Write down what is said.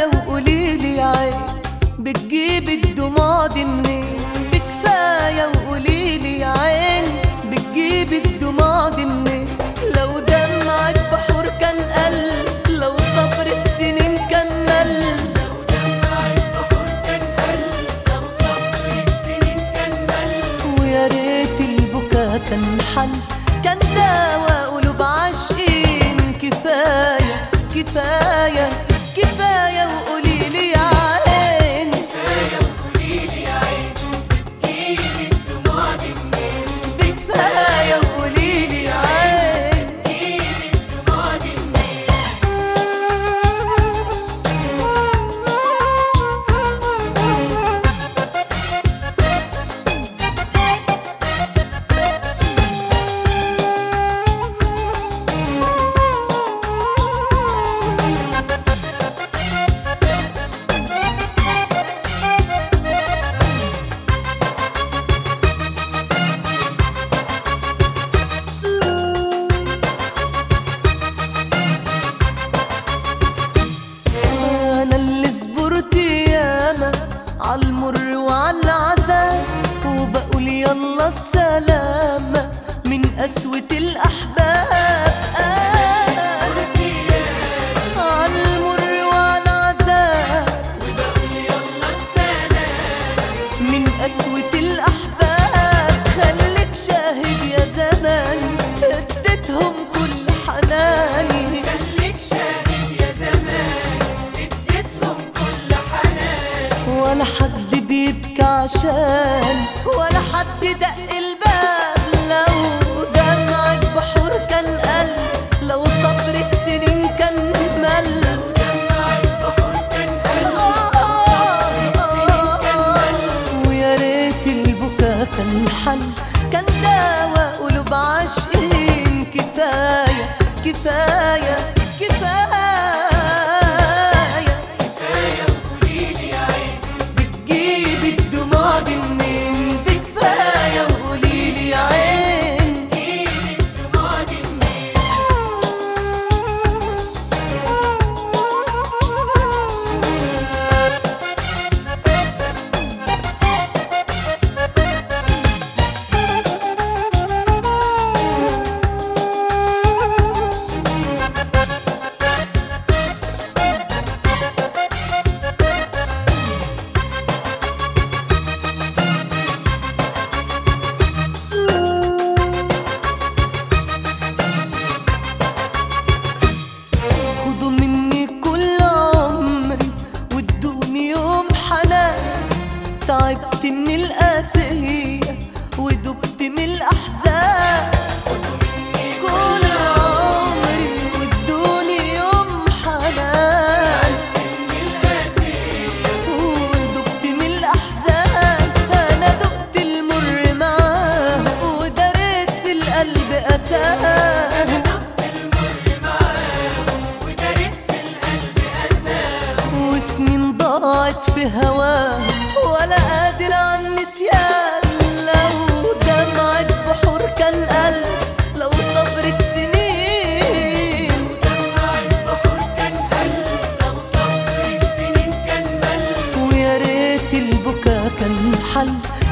وقولي لي عين بتجيب الدموع دي منين بكفاية وقولي لي عين بتجيب الدموع دي منين لو دمعك بحور كان قل لو صبرك سنين كمل ويا ريت البكا كان حل كان دواء قلوب عاشقين كفاية كفاية كفاية وقولي لي يا عين بكفاية وقولي لي يا عين انا اللي صبرت ياما عالمر وعالعذاب وبقول يلا السلامة من قسوة الأحباب أنا عالمر وعالعذاب من قسوة الأحباب خليك شاهد يا زمان اديتهم كل حناني ولا حد بيبكي عشان ولا حد دق الباب لو دمعك بحور كان قل لو صبرك سنين كان مل ويا ريت البكا كان حل كان دواء قلوب عاشقين كفاية كفاية كفاية بتجيب الدموع دي منين بكفاية وقولي لي يا عين خدوا مني كل عمري وادوني يوم حنان تعبت من القاسية ودبت من الأحزان كل عمري وادوني يوم حنان ودبت من الأحزان أنا دقت المر معاه ودريت في القلب أساه وسنين ضاعت في هواه ولا قادر عن النسيان لو دمعك بحور كان قل لو صبرك سنين ويا ريت البكا كان حل